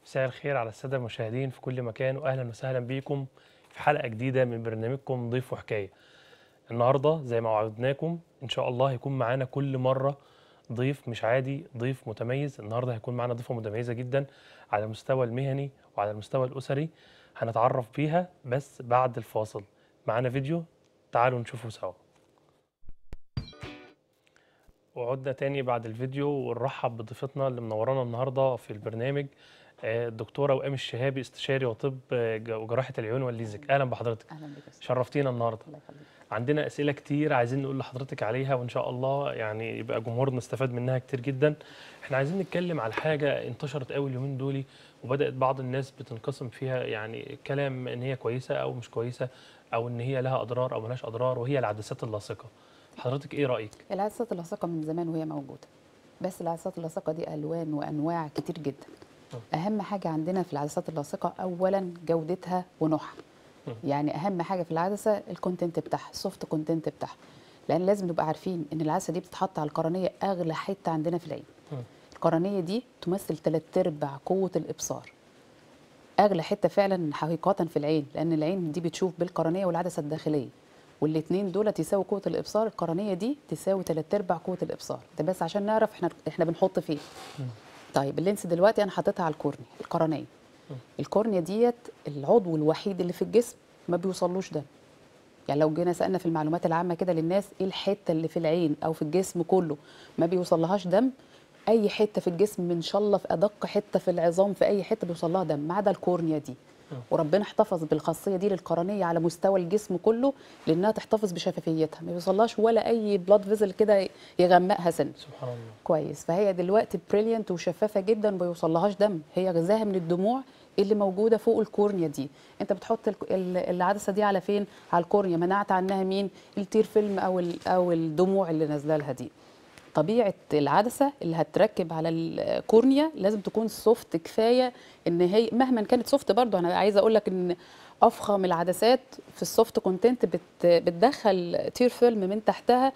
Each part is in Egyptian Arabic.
مساء الخير على السادة المشاهدين في كل مكان وأهلا وسهلا بيكم في حلقة جديدة من برنامجكم ضيف وحكاية النهاردة زي ما وعدناكم إن شاء الله هيكون معانا كل مرة ضيف مش عادي ضيف متميز النهاردة هيكون معانا ضيفة متميزة جدا على المستوى المهني وعلى المستوى الأسري هنتعرف بيها بس بعد الفاصل معانا فيديو تعالوا نشوفه سوا وعدنا تاني بعد الفيديو ونرحب بضيفتنا اللي منورانا النهارده في البرنامج آه، الدكتوره وئام الشهابي استشاري وطب آه، ج- وجراحه العيون والليزك اهلا بحضرتك اهلا بك أستاذ. شرفتينا النهارده الله يخليك عندنا اسئله كتير عايزين نقول لحضرتك عليها وان شاء الله يعني يبقى جمهورنا استفاد منها كتير جدا احنا عايزين نتكلم على حاجه انتشرت قوي اليومين دول وبدات بعض الناس بتنقسم فيها يعني كلام ان هي كويسه او مش كويسه او ان هي لها اضرار او ملهاش اضرار وهي العدسات اللاصقه حضرتك ايه رايك العدسات اللاصقه من زمان وهي موجوده بس العدسات اللاصقه دي الوان وانواع كتير جدا اهم حاجه عندنا في العدسات اللاصقه اولا جودتها ونوعها م. يعني اهم حاجه في العدسه الكونتنت بتاعها السوفت كونتنت بتاعها لان لازم نبقى عارفين ان العدسه دي بتتحط على القرنيه اغلى حته عندنا في العين م. القرنيه دي تمثل ثلاث ارباع قوه الابصار اغلى حته فعلا حقيقه في العين لان العين دي بتشوف بالقرنيه والعدسه الداخليه والاثنين دول يساوي قوه الابصار القرنيه دي تساوي ثلاث ارباع قوه الابصار ده بس عشان نعرف احنا احنا بنحط فين طيب اللينس دلوقتي انا حطيتها على الكورنيا القرنيه الكورنيا ديت العضو الوحيد اللي في الجسم ما بيوصلوش دم يعني لو جينا سالنا في المعلومات العامه كده للناس ايه الحته اللي في العين او في الجسم كله ما بيوصلهاش دم اي حته في الجسم ان شاء الله في ادق حته في العظام في اي حته بيوصل لها دم ما عدا الكورنيا دي وربنا احتفظ بالخاصيه دي للقرنيه على مستوى الجسم كله لانها تحتفظ بشفافيتها ما بيوصلهاش ولا اي بلاد فيزل كده يغمقها سن سبحان الله كويس فهي دلوقتي بريليانت وشفافه جدا ما بيوصلهاش دم هي غذاها من الدموع اللي موجوده فوق الكورنيا دي انت بتحط الك- ال- العدسه دي على فين على الكورنيا منعت عنها مين التير فيلم او ال- او الدموع اللي نازله لها دي طبيعه العدسه اللي هتركب على الكورنيا لازم تكون سوفت كفايه ان هي مهما كانت سوفت برضو انا عايزه اقول لك ان افخم العدسات في السوفت كونتنت بت بتدخل تير فيلم من تحتها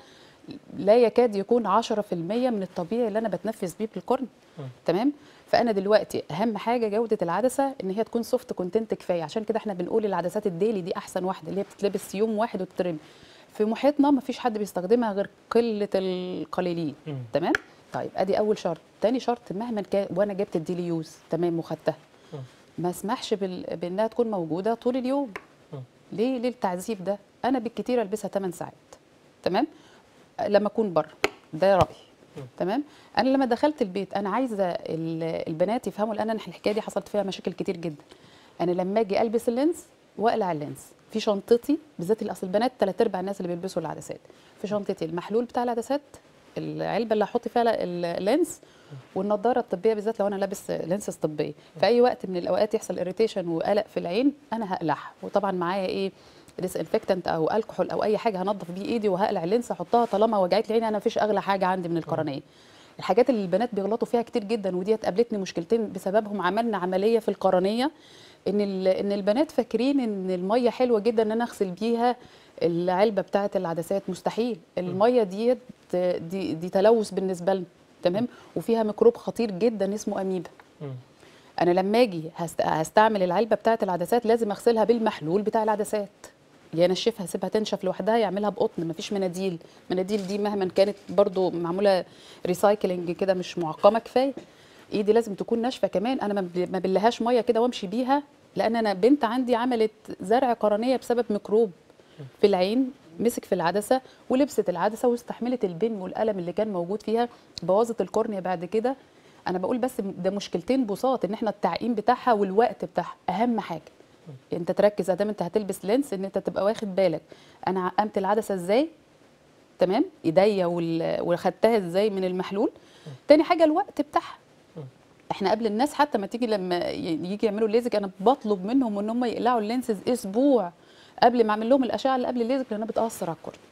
لا يكاد يكون 10% من الطبيعي اللي انا بتنفس بيه بالقرن تمام فانا دلوقتي اهم حاجه جوده العدسه ان هي تكون سوفت كونتنت كفايه عشان كده احنا بنقول العدسات الديلي دي احسن واحده اللي هي بتتلبس يوم واحد وتترمي في محيطنا ما فيش حد بيستخدمها غير قله القليلين مم. تمام طيب ادي اول شرط تاني شرط مهما كان وانا جبت الديلي يوز تمام وخدتها مم. ما اسمحش بال... بانها تكون موجوده طول اليوم مم. ليه ليه التعذيب ده انا بالكتير البسها 8 ساعات تمام لما اكون بره ده رايي تمام انا لما دخلت البيت انا عايزه ال- البنات يفهموا لان انا الحكايه دي حصلت فيها مشاكل كتير جدا انا لما اجي البس اللينس واقلع اللينس في شنطتي بالذات اللي اصل البنات ثلاث ارباع الناس اللي بيلبسوا العدسات في شنطتي المحلول بتاع العدسات العلبه اللي هحط فيها اللينس والنضاره الطبيه بالذات لو انا لابس لينسز طبيه في اي وقت من الاوقات يحصل اريتيشن وقلق في العين انا هقلعها وطبعا معايا ايه ديس انفكتنت او الكحول او اي حاجه هنضف بيه ايدي وهقلع اللينس احطها طالما وجعت لي عيني انا مفيش اغلى حاجه عندي من القرنيه الحاجات اللي البنات بيغلطوا فيها كتير جدا وديت قابلتني مشكلتين بسببهم عملنا عمليه في القرنيه ان ال- ان البنات فاكرين ان الميه حلوه جدا ان انا اغسل بيها العلبه بتاعه العدسات مستحيل الميه ديت دي دي تلوث بالنسبه لنا تمام وفيها ميكروب خطير جدا اسمه اميبا مم. انا لما اجي هست- هستعمل العلبه بتاعه العدسات لازم اغسلها بالمحلول بتاع العدسات يا انشفها اسيبها تنشف لوحدها يعملها بقطن مفيش مناديل مناديل دي مهما كانت برضو معموله ريسايكلينج كده مش معقمه كفايه ايدي لازم تكون ناشفه كمان انا ما بل- ما بلهاش ميه كده وامشي بيها لان انا بنت عندي عملت زرع قرنيه بسبب ميكروب في العين مسك في العدسه ولبست العدسه واستحملت البن والالم اللي كان موجود فيها بوظت الكورنيا بعد كده انا بقول بس ده مشكلتين بساط ان احنا التعقيم بتاعها والوقت بتاعها اهم حاجه انت تركز ادام انت هتلبس لينس ان انت تبقى واخد بالك انا عقمت العدسه ازاي تمام ايديا وال- وخدتها ازاي من المحلول تاني حاجه الوقت بتاعها احنا قبل الناس حتى ما تيجي لما ي- يجي يعملوا الليزك انا بطلب منهم ان هم يقلعوا اللينسز اسبوع قبل ما اعمل لهم الاشعه اللي قبل الليزك لانها بتاثر على الكورنيا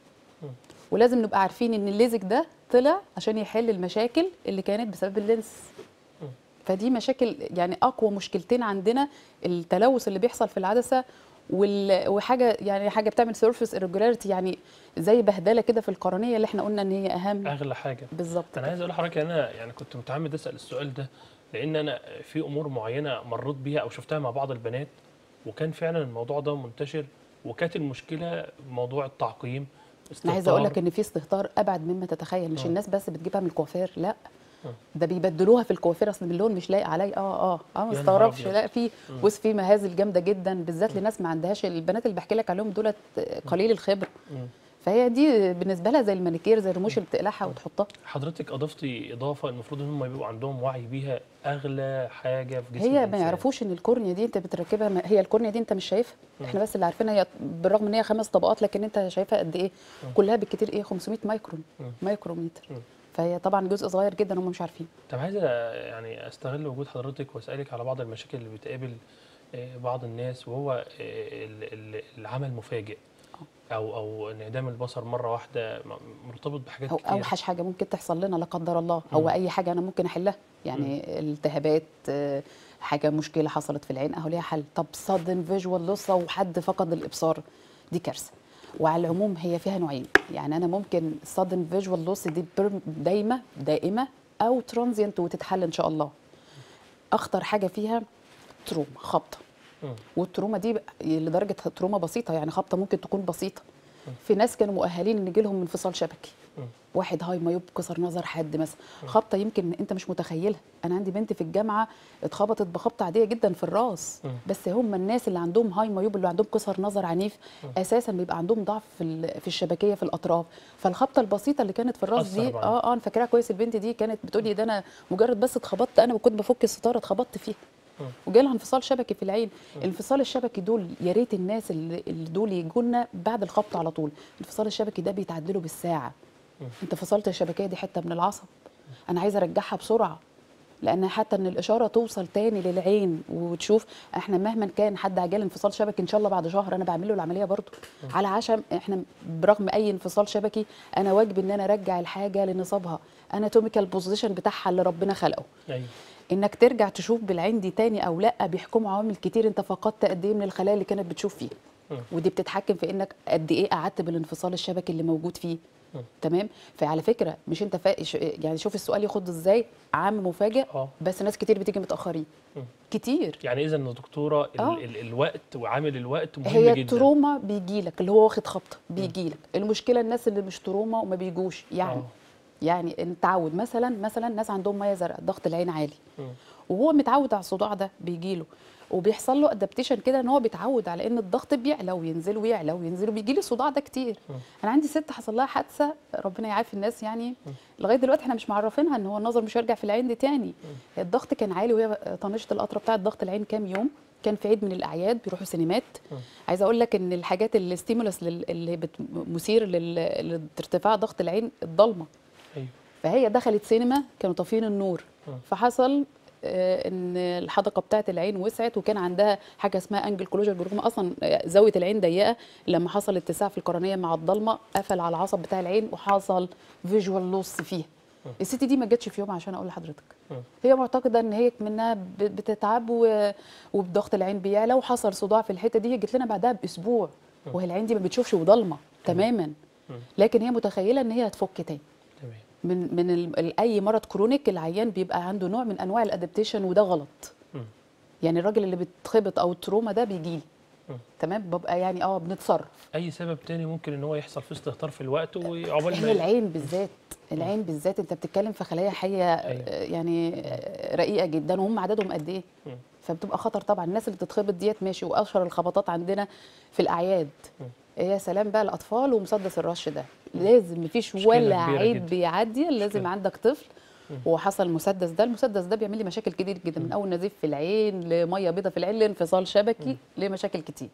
ولازم نبقى عارفين ان الليزك ده طلع عشان يحل المشاكل اللي كانت بسبب اللينس فدي مشاكل يعني اقوى مشكلتين عندنا التلوث اللي بيحصل في العدسه وال- وحاجه يعني حاجه بتعمل سيرفيس irregularity يعني زي بهدله كده في القرنيه اللي احنا قلنا ان هي اهم اغلى حاجه بالظبط انا عايز اقول لحضرتك انا يعني كنت متعمد اسال السؤال ده لان انا في امور معينه مريت بيها او شفتها مع بعض البنات وكان فعلا الموضوع ده منتشر وكانت المشكله موضوع التعقيم انا عايزه اقول لك استهتار. ان في استهتار ابعد مما تتخيل مش آه. الناس بس بتجيبها من الكوافير لا آه. ده بيبدلوها في الكوافير اصل اللون مش لايق علي اه اه اه ما نهار استغربش أبيض. لا في بص في مهازل جامده جدا بالذات لناس ما عندهاش البنات اللي بحكي لك عليهم دولت قليل الخبره مم. فهي دي بالنسبه لها زي المانيكير زي الرموش اللي بتقلعها وتحطها حضرتك اضفتي اضافه المفروض ان هم يبقوا عندهم وعي بيها اغلى حاجه في جسم هي ما الإنسان. يعرفوش ان الكورنيا دي انت بتركبها ما هي الكورنيا دي انت مش شايفها احنا بس اللي عارفينها هي بالرغم ان هي خمس طبقات لكن انت شايفها قد ايه كلها بالكتير ايه 500 مايكرون مم. مايكرومتر مم. فهي طبعا جزء صغير جدا هم مش عارفين طب عايز يعني استغل وجود حضرتك واسالك على بعض المشاكل اللي بتقابل آه، بعض الناس وهو آه، ال- ال- العمى المفاجئ او او انعدام البصر مره واحده م- مرتبط بحاجات او كتير اوحش حاجه ممكن تحصل لنا لا قدر الله او اي حاجه انا ممكن احلها يعني التهابات آه، حاجه مشكله حصلت في العين اهو ليها حل طب صدم فيجوال لوس او حد فقد الابصار دي كارثه وعلى العموم هي فيها نوعين يعني انا ممكن صدم فيجوال لوس دي بيرم- دايمه دائمه او ترانزيانت وتتحل ان شاء الله اخطر حاجه فيها تروما خبطه مم. والتروما دي لدرجه تروما بسيطه يعني خبطه ممكن تكون بسيطه في ناس كانوا مؤهلين ان يجي لهم انفصال شبكي مم. واحد هاي مايوب كسر نظر حد مثلا خبطه يمكن انت مش متخيلها انا عندي بنت في الجامعه اتخبطت بخبطه عاديه جدا في الراس مم. بس هم الناس اللي عندهم هاي مايوب اللي عندهم كسر نظر عنيف اساسا بيبقى عندهم ضعف في ال- في الشبكيه في الاطراف فالخبطه البسيطه اللي كانت في الراس أثر دي معاك. اه اه انا فاكراها كويس البنت دي كانت بتقول لي ده انا مجرد بس اتخبطت انا وكنت بفك الستاره اتخبطت فيها مم. وجالها انفصال شبكي في العين الانفصال الشبكي دول يا ريت الناس اللي, اللي دول يجوا لنا بعد الخبط على طول الانفصال الشبكي ده بيتعدلوا بالساعه انت فصلت الشبكيه دي حته من العصب انا عايزه ارجعها بسرعه لان حتى ان الاشاره توصل تاني للعين وتشوف احنا مهما كان حد عجل انفصال شبكي ان شاء الله بعد شهر انا بعمل له العمليه برضه على عشان احنا برغم اي انفصال شبكي انا واجب ان انا ارجع الحاجه لنصابها اناتوميكال بوزيشن بتاعها اللي ربنا خلقه ايوه انك ترجع تشوف بالعين دي تاني او لا بيحكموا عوامل كتير انت فقدت قد ايه من الخلايا اللي كانت بتشوف فيه مم. ودي بتتحكم في انك قد ايه قعدت بالانفصال الشبكي اللي موجود فيه مم. تمام فعلى فكره مش انت فا... ش- يعني شوف السؤال ياخد ازاي عام مفاجئ اه بس ناس كتير بتيجي متاخرين مم. كتير يعني اذا يا دكتوره ال آه. ال الوقت وعامل الوقت مهم هي جدا التروما بيجي لك اللي هو واخد خبطه بيجي لك المشكله الناس اللي مش تروما وما بيجوش يعني آه. يعني التعود مثلا مثلا ناس عندهم ميه زرقاء ضغط العين عالي مم. وهو متعود على الصداع ده بيجي له وبيحصل له ادابتيشن كده ان هو بيتعود على ان الضغط بيعلى وينزل ويعلى وينزل وبيجي لي الصداع ده كتير مم. انا عندي ست حصل لها حادثه ربنا يعافي الناس يعني لغايه دلوقتي احنا مش معرفينها ان هو النظر مش هيرجع في العين دي تاني الضغط كان عالي وهي طنشت القطره بتاعه ضغط العين كام يوم كان في عيد من الاعياد بيروحوا سينمات مم. عايزه اقول لك ان الحاجات الستيمولس اللي بت- مثير لل- لارتفاع ضغط العين الضلمه ايوه فهي دخلت سينما كانوا طافين النور مم. فحصل آه، ان الحدقه بتاعه العين وسعت وكان عندها حاجه اسمها انجل كلوجر بالرغم اصلا آه، زاويه العين ضيقه لما حصل اتساع في القرنيه مع الضلمه قفل على العصب بتاع العين وحصل فيجوال لوس فيها الست دي ما جاتش في يوم عشان اقول لحضرتك مم. هي معتقده ان هي منها ب- بتتعب و- وبضغط العين بيعلى وحصل صداع في الحته دي هي جت لنا بعدها باسبوع وهي العين دي ما بتشوفش وضلمه تماما مم. لكن هي متخيله ان هي هتفك تاني تمام من من ال- ال- اي مرض كرونيك العيان بيبقى عنده نوع من انواع الادابتيشن وده غلط مم. يعني الراجل اللي بيتخبط او التروما ده بيجي لي مم. تمام ببقى يعني اه بنتصرف اي سبب تاني ممكن ان هو يحصل فيه استهتار في الوقت وعقبال هي ما العين بالذات العين بالذات انت بتتكلم في خلايا حيه أيوة. آه، يعني آه، رقيقه جدا وهم عددهم قد ايه مم. فبتبقى خطر طبعا الناس اللي بتتخبط ديت ماشي واشهر الخبطات عندنا في الاعياد مم. يا سلام بقى الاطفال ومسدس الرش ده لازم مفيش مشكلة ولا كبيرة عيد جدا. بيعدي لازم مشكلة. عندك طفل وحصل المسدس ده المسدس ده بيعمل لي مشاكل كتير جدا من اول نزيف في العين لميه بيضه في العين لانفصال شبكي لمشاكل كتير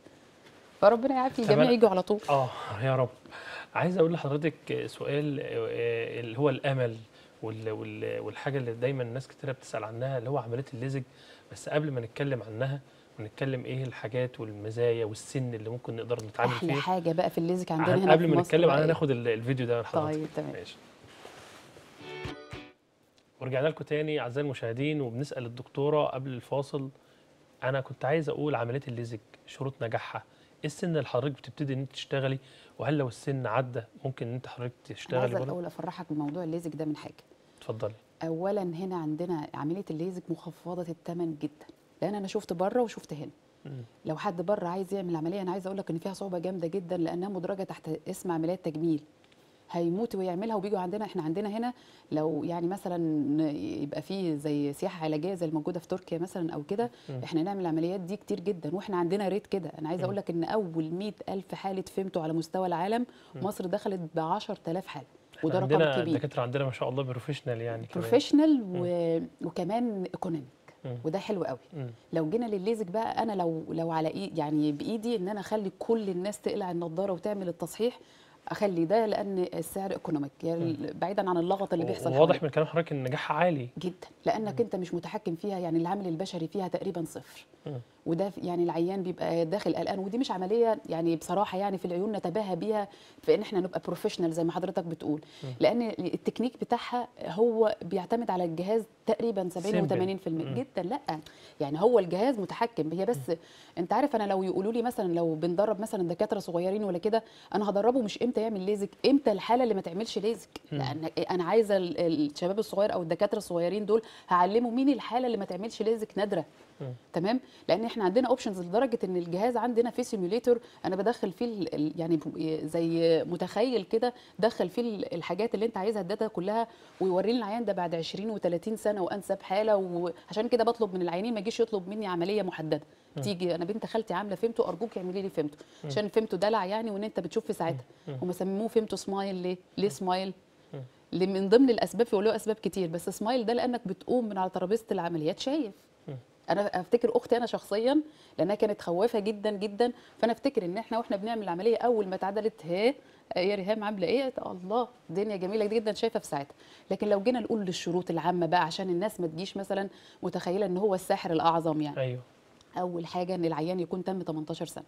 فربنا يعافي طب الجميع أنا- يجوا على طول اه يا رب عايز اقول لحضرتك سؤال آه، اللي هو الامل وال- وال- والحاجه اللي دايما الناس كتيره بتسال عنها اللي هو عمليه الليزك بس قبل ما نتكلم عنها ونتكلم ايه الحاجات والمزايا والسن اللي ممكن نقدر نتعامل احلى فيه حاجه بقى في الليزك عندنا عن- هنا قبل في ما مصر نتكلم بقى عنها إيه؟ ناخد ال- الفيديو ده من حضرتك طيب تمام ماشي ورجعنا لكم تاني اعزائي المشاهدين وبنسال الدكتوره قبل الفاصل انا كنت عايز اقول عمليه الليزك شروط نجاحها ايه السن اللي حضرتك بتبتدي ان انت تشتغلي وهل لو السن عدى ممكن ان انت حضرتك انا تشتغلي عايزه برضه الاول افرحك بموضوع الليزك ده من حاجه اتفضلي اولا هنا عندنا عمليه الليزك مخفضه الثمن جدا لان انا شفت بره وشفت هنا مم. لو حد بره عايز يعمل عمليه انا عايزه اقول لك ان فيها صعوبه جامده جدا لانها مدرجه تحت اسم عمليات تجميل هيموت ويعملها وبيجوا عندنا احنا عندنا هنا لو يعني مثلا يبقى فيه زي سياحه علاجيه زي الموجوده في تركيا مثلا او كده مم. احنا نعمل العمليات دي كتير جدا واحنا عندنا ريت كده انا عايزه مم. اقول لك ان اول 100 الف حاله فيمتو على مستوى العالم مم. مصر دخلت ب 10000 حاله إحنا وده عندنا رقم كبير الدكاتره عندنا ما شاء الله بروفيشنال يعني كمان بروفيشنال و... وكمان ايكونوميك مم. وده حلو قوي مم. لو جينا للليزك بقى انا لو لو على ايد يعني بايدي ان انا اخلي كل الناس تقلع النضاره وتعمل التصحيح اخلي ده لان السعر ايكونوميك يعني بعيدا عن اللغط اللي بيحصل واضح حواليك. من كلام حضرتك ان نجاحها عالي جدا لانك انت مش متحكم فيها يعني العامل البشري فيها تقريبا صفر مم. وده في- يعني العيان بيبقى داخل قلقان ودي مش عمليه يعني بصراحه يعني في العيون نتباهى بيها في ان احنا نبقى بروفيشنال زي ما حضرتك بتقول لان التكنيك بتاعها هو بيعتمد على الجهاز تقريبا 70 Simple. و80% مم. جدا لا يعني هو الجهاز متحكم هي بس انت عارف انا لو يقولوا لي مثلا لو بندرب مثلا دكاتره صغيرين ولا كده انا هدربه مش امتى يعمل ليزك امتى الحاله اللي ما تعملش ليزك مم. لان انا عايزه ال- الشباب الصغير او الدكاتره الصغيرين دول هعلمه مين الحاله اللي ما تعملش ليزك نادره مم. تمام لان احنا عندنا اوبشنز لدرجه ان الجهاز عندنا فيه سيميوليتور انا بدخل فيه ال- ال- يعني ب- زي متخيل كده دخل فيه ال- الحاجات اللي انت عايزها الداتا كلها ويوري لي العيان ده بعد 20 و30 سنه وانسب حاله وعشان كده بطلب من العيانين ما يجيش يطلب مني عمليه محدده تيجي انا بنت خالتي عامله فيمتو ارجوك اعملي لي فيمتو عشان فيمتو دلع يعني وان انت بتشوف في ساعتها هم سموه فيمتو سمايل ليه ليه سمايل اللي من ضمن الاسباب في له اسباب كتير بس سمايل ده لانك بتقوم من على ترابيزه العمليات شايف انا افتكر اختي انا شخصيا لانها كانت خوافه جدا جدا فانا افتكر ان احنا واحنا بنعمل العمليه اول ما اتعدلت هي يا ريهام عامله ايه قلت الله الدنيا جميله جدا شايفه في ساعتها لكن لو جينا نقول للشروط العامه بقى عشان الناس ما تجيش مثلا متخيله ان هو الساحر الاعظم يعني ايوه اول حاجه ان العيان يكون تم 18 سنه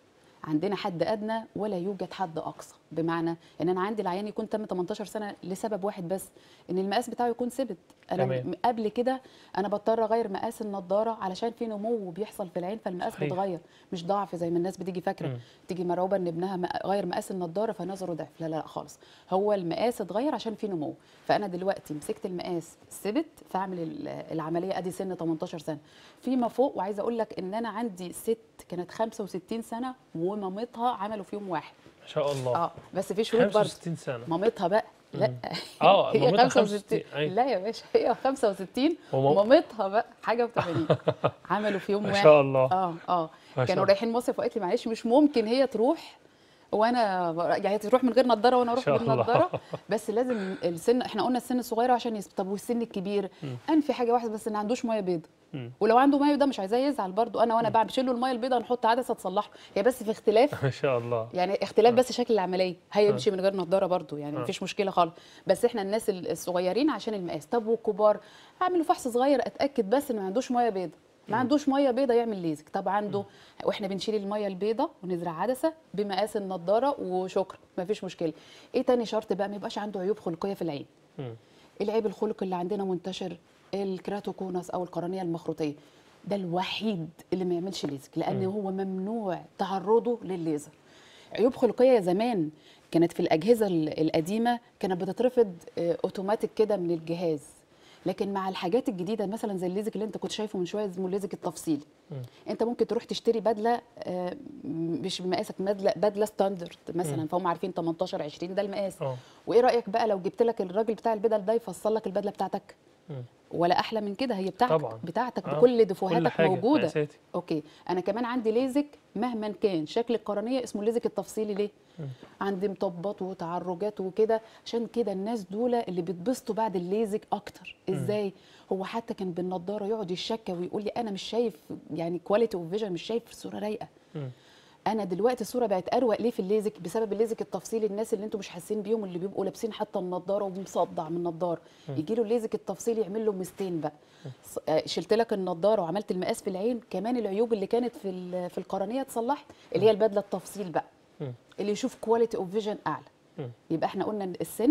عندنا حد ادنى ولا يوجد حد اقصى بمعنى ان انا عندي العيان يكون تم 18 سنه لسبب واحد بس ان المقاس بتاعه يكون ثابت انا تمام. م- قبل كده انا بضطر اغير مقاس النضاره علشان في نمو بيحصل في العين فالمقاس صحيح. بيتغير مش ضعف زي ما الناس بتيجي فاكره مم. تيجي مرعوبه ان ابنها م- غير مقاس النضاره فنظره ضعف لا لا لا خالص هو المقاس اتغير عشان في نمو فانا دلوقتي مسكت المقاس ثبت فاعمل ال- العمليه ادي سن 18 سنه فيما فوق وعايزه اقول لك ان انا عندي ست كانت 65 سنه ومامتها عملوا في يوم واحد ما شاء الله اه بس في شروط برضه 65 سنه مامتها بقى لا اه هي مامتها 65 65 أيوة. لا يا باشا هي 65 ومام- ومامتها بقى حاجه و80 عملوا في يوم ما واحد شاء الله اه اه ما شاء كانوا الله. رايحين مصيف وقالت لي معلش مش ممكن هي تروح وانا يعني تروح من غير نضاره وانا اروح شاء الله. بالنضاره بس لازم السن احنا قلنا السن الصغير عشان يس... طب والسن الكبير انفي حاجه واحده بس ان ما عندوش ميه بيضاء مم. ولو عنده ميه بيضاء مش عايزاه يزعل برضو انا وانا بشيل له الميه البيضاء نحط عدسه تصلحه هي بس في اختلاف ما شاء الله يعني اختلاف بس شكل العمليه هيمشي من غير نضاره برضو يعني مفيش مشكله خالص بس احنا الناس ال- الصغيرين عشان المقاس طب والكبار اعملوا فحص صغير اتاكد بس ان ما عندوش ميه بيضاء ما عندوش ميه بيضاء يعمل ليزك طب عنده واحنا بنشيل الميه البيضاء ونزرع عدسه بمقاس النضاره وشكرا مفيش مشكله ايه تاني شرط بقى ما يبقاش عنده عيوب خلقيه في العين مم. العيب الخلقي اللي عندنا منتشر الكراتوكونس او القرنيه المخروطيه ده الوحيد اللي ما يعملش ليزك لان هو ممنوع تعرضه للليزر عيوب خلقيه زمان كانت في الاجهزه ال- القديمه كانت بتترفض آه، اوتوماتيك كده من الجهاز لكن مع الحاجات الجديده مثلا زي الليزك اللي انت كنت شايفه من شويه اسمه الليزك التفصيلي انت ممكن تروح تشتري بدله آه، مش بمقاسك بدله بدله ستاندرد مثلا فهم عارفين 18 20 ده المقاس اه وايه رايك بقى لو جبت لك الراجل بتاع البدل ده يفصل لك البدله بتاعتك مم. ولا احلى من كده هي بتاعتك طبعاً. بتاعتك آه. بكل كل دفوهاتك حاجة موجوده مقاساتي. اوكي انا كمان عندي ليزك مهما كان شكل القرنيه اسمه الليزك التفصيلي ليه عندي مطبات وتعرجات وكده عشان كده الناس دول اللي بيتبسطوا بعد الليزك اكتر ازاي هو حتى كان بالنضاره يقعد يشكى ويقول لي انا مش شايف يعني كواليتي اوف فيجن مش شايف الصوره رايقه مم. انا دلوقتي الصوره بقت اروق ليه في الليزك بسبب الليزك التفصيلي الناس اللي انتم مش حاسين بيهم اللي بيبقوا لابسين حتى النضاره ومصدع من النضاره يجي له الليزك التفصيلي يعمل له ميزتين بقى ص- آه، شلت لك النضاره وعملت المقاس في العين كمان العيوب اللي كانت في ال- في القرنيه اتصلحت اللي هي البدله التفصيل بقى مم. اللي يشوف كواليتي اوف فيجن اعلى مم. يبقى احنا قلنا إن السن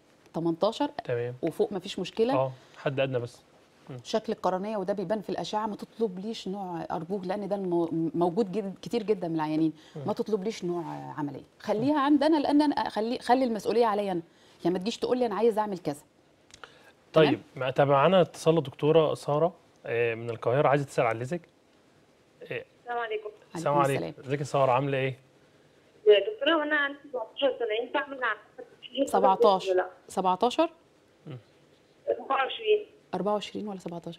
18 تمام وفوق مفيش مشكله اه حد ادنى بس شكل القرنيه وده بيبان في الاشعه ما تطلبليش نوع ارجوك لان ده المو- موجود جد كتير جدا من العيانين ما تطلبليش نوع عمليه خليها عندنا لان انا خلي خلي المسؤوليه عليا انا يعني ما تجيش تقول لي انا عايز اعمل كذا تمام؟ طيب ما- طب معانا اتصال دكتوره ساره آه، من القاهره عايزه تسال على الليزك آه، السلام عليكم السلام عليكم عليكم ازيك يا ساره عامله ايه يا دكتورة وانا عندي 17 سنة ينفع اعمل عملية 17 لا 17 24 24 ولا 17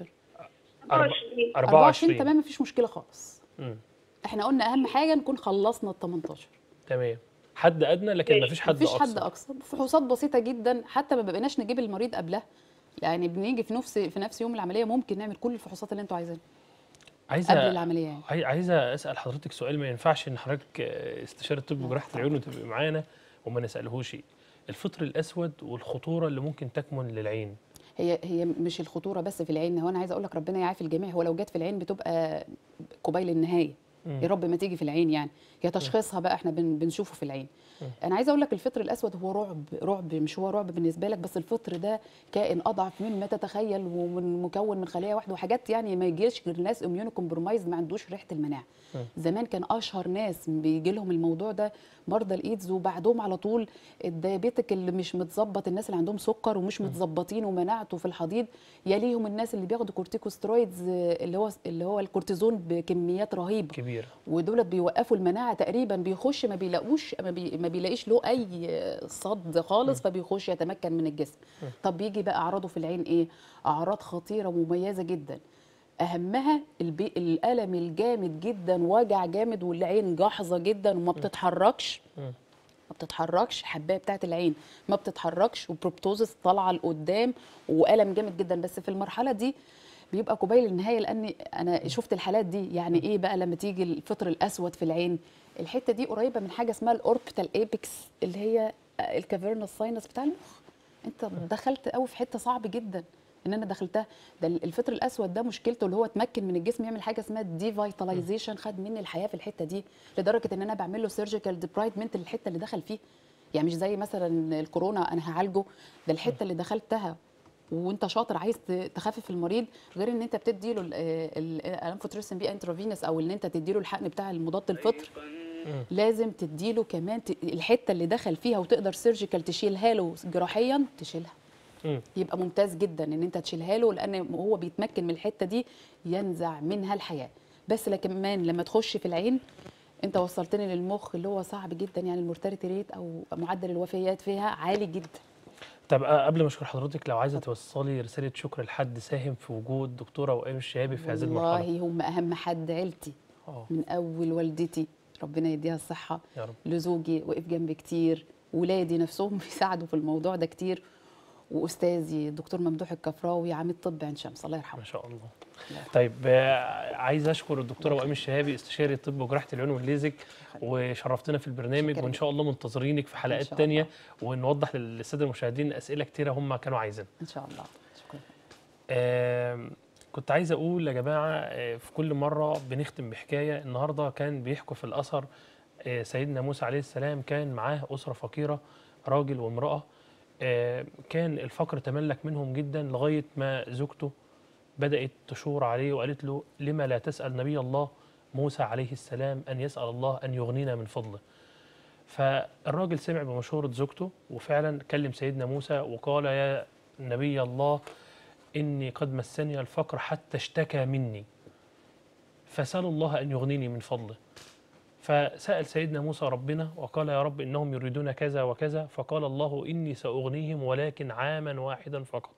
24 24 تمام مفيش مشكله خالص مم. احنا قلنا اهم حاجه نكون خلصنا ال 18 تمام حد ادنى لكن ماشي. مفيش حد مفيش اقصى حد اقصى فحوصات بسيطه جدا حتى ما بقيناش نجيب المريض قبلها يعني بنيجي في نفس في نفس يوم العمليه ممكن نعمل كل الفحوصات اللي انتوا عايزينها قبل عايزه العمليه يعني عاي- عايزه اسال حضرتك سؤال ما ينفعش ان حضرتك آه، استشاره طب وجراحه العيون وتبقي معانا وما نسالهوش الفطر الاسود والخطوره اللي ممكن تكمن للعين هي هي مش الخطوره بس في العين هو انا عايزه اقول لك ربنا يعافي الجميع هو لو جت في العين بتبقى قبيل النهايه مم. يا رب ما تيجي في العين يعني هي تشخيصها بقى احنا بن بنشوفه في العين انا عايزه اقول لك الفطر الاسود هو رعب رعب مش هو رعب بالنسبه لك بس الفطر ده كائن اضعف مما تتخيل ومن مكون من خليه واحده وحاجات يعني ما يجيش غير ناس اميونو كومبرومايز ما عندوش ريحه المناعه زمان كان اشهر ناس بيجي لهم الموضوع ده مرضى الايدز وبعدهم على طول الديابيتك اللي مش متظبط الناس اللي عندهم سكر ومش متظبطين ومناعته في الحضيض يليهم الناس اللي بياخدوا كورتيكوسترويدز آه، اللي هو اللي هو الكورتيزون بكميات رهيبه كبيره ودولت بيوقفوا المناعه تقريبا بيخش ما بيلاقوش ما, بي ما بيلاقيش له اي صد خالص فبيخش يتمكن من الجسم طب بيجي بقى اعراضه في العين ايه اعراض خطيره ومميزه جدا اهمها البي... الالم الجامد جدا وجع جامد والعين جاحظه جدا وما بتتحركش ما بتتحركش الحبايه بتاعت العين ما بتتحركش وبروبتوزس طالعه لقدام والم جامد جدا بس في المرحله دي بيبقى قبيل النهايه لان انا شفت الحالات دي يعني ايه بقى لما تيجي الفطر الاسود في العين الحته دي قريبه من حاجه اسمها الاوربيتال ايبكس اللي هي الكافيرنس ساينس بتاع المخ انت دخلت قوي في حته صعب جدا ان انا دخلتها ده الفطر الاسود ده مشكلته اللي هو اتمكن من الجسم يعمل حاجه اسمها ديفيتاليزيشن خد مني الحياه في الحته دي لدرجه ان انا بعمل له سيرجيكال ديبرايدمنت للحته اللي دخل فيه يعني مش زي مثلا الكورونا انا هعالجه ده الحته اللي دخلتها وانت شاطر عايز ت- تخفف المريض غير ان انت بتدي له الانفوتريسين بي انترافينوس او ان انت تدي له الحقن بتاع المضاد الفطر لازم تدي له كمان ت- الحته اللي دخل فيها وتقدر سيرجيكال تشيلها له جراحيا تشيلها مم. يبقى ممتاز جدا ان انت تشيلها له لان هو بيتمكن من الحته دي ينزع منها الحياه بس لكن كمان لما تخش في العين انت وصلتني للمخ اللي هو صعب جدا يعني المورتاليتي ريت او معدل الوفيات فيها عالي جدا طب آه، قبل ما اشكر حضرتك لو عايزه توصلي رساله شكر لحد ساهم في وجود دكتوره وئام الشهابي في هذه المرحله والله هم اهم حد عيلتي اه من اول والدتي ربنا يديها الصحه يا رب لزوجي وقف جنبي كتير ولادي نفسهم بيساعدوا في الموضوع ده كتير واستاذي الدكتور ممدوح الكفراوي عميد طب عين شمس الله يرحمه ما شاء الله طيب آه، عايز اشكر الدكتوره وئام الشهابي استشاري طب وجراحه العيون والليزك وشرفتنا في البرنامج شكراً وان شاء الله منتظرينك في حلقات شاء تانية ونوضح للساده المشاهدين اسئله كتيره هم كانوا عايزينها ان شاء الله شكرا آم، كنت عايز اقول يا جماعه آه، في كل مره بنختم بحكايه النهارده كان بيحكوا في الاثر آه، سيدنا موسى عليه السلام كان معاه اسره فقيره راجل وامراه آه، كان الفقر تملك منهم جدا لغايه ما زوجته بدات تشور عليه وقالت له لما لا تسال نبي الله موسى عليه السلام ان يسال الله ان يغنينا من فضله فالراجل سمع بمشورة زوجته وفعلا كلم سيدنا موسى وقال يا نبي الله إني قد مسني الفقر حتى اشتكى مني فسأل الله أن يغنيني من فضله فسأل سيدنا موسى ربنا وقال يا رب إنهم يريدون كذا وكذا فقال الله إني سأغنيهم ولكن عاما واحدا فقط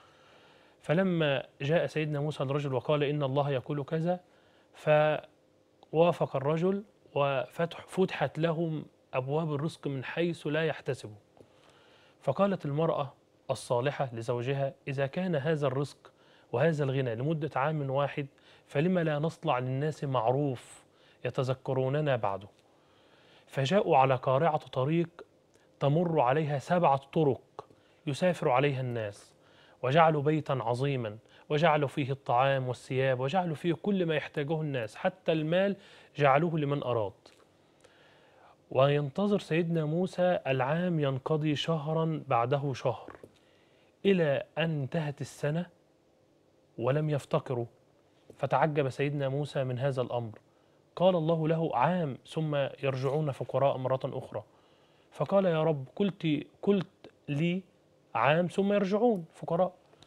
فلما جاء سيدنا موسى الرجل وقال إن الله يقول كذا فوافق الرجل وفتح فتحت لهم أبواب الرزق من حيث لا يحتسبوا فقالت المرأة الصالحة لزوجها إذا كان هذا الرزق وهذا الغنى لمدة عام واحد فلما لا نصنع للناس معروف يتذكروننا بعده فجاءوا على قارعة طريق تمر عليها سبعة طرق يسافر عليها الناس وجعلوا بيتا عظيما وجعلوا فيه الطعام والثياب وجعلوا فيه كل ما يحتاجه الناس حتى المال جعلوه لمن أراد وينتظر سيدنا موسى العام ينقضي شهرا بعده شهر إلى أن انتهت السنة ولم يفتقروا فتعجب سيدنا موسى من هذا الأمر قال الله له عام ثم يرجعون فقراء مرة أخرى فقال يا رب قلت قلت لي عام ثم يرجعون فقراء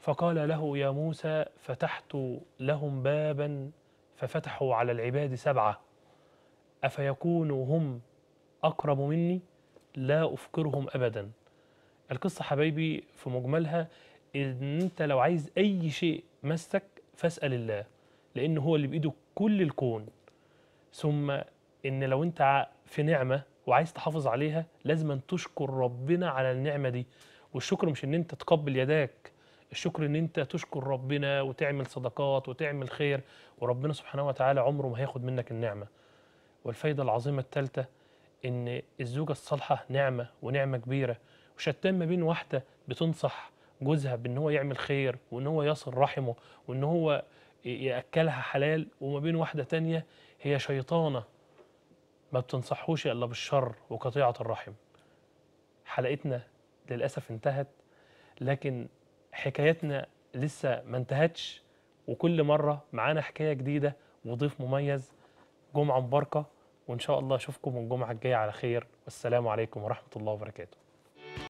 فقال له يا موسى فتحت لهم بابا ففتحوا على العباد سبعة أفيكونوا هم أقرب مني لا أفكرهم أبدا القصة حبايبي في مجملها إن أنت لو عايز أي شيء مسك فاسأل الله لأن هو اللي بإيده كل الكون ثم إن لو أنت ع- في نعمة وعايز تحافظ عليها لازم أن تشكر ربنا على النعمة دي والشكر مش إن أنت تقبل يداك الشكر إن أنت تشكر ربنا وتعمل صدقات وتعمل خير وربنا سبحانه وتعالى عمره ما هياخد منك النعمة والفايدة العظيمة الثالثة إن الزوجة الصالحة نعمة ونعمة كبيرة وشتان ما بين واحدة بتنصح جوزها بإن هو يعمل خير وإن هو يصل رحمه وإن هو ي- يأكلها حلال وما بين واحدة تانية هي شيطانة ما بتنصحوش إلا بالشر وقطيعة الرحم حلقتنا للأسف انتهت لكن حكايتنا لسه ما انتهتش وكل مرة معانا حكاية جديدة وضيف مميز جمعة مباركة وإن شاء الله أشوفكم الجمعة الجاية على خير والسلام عليكم ورحمة الله وبركاته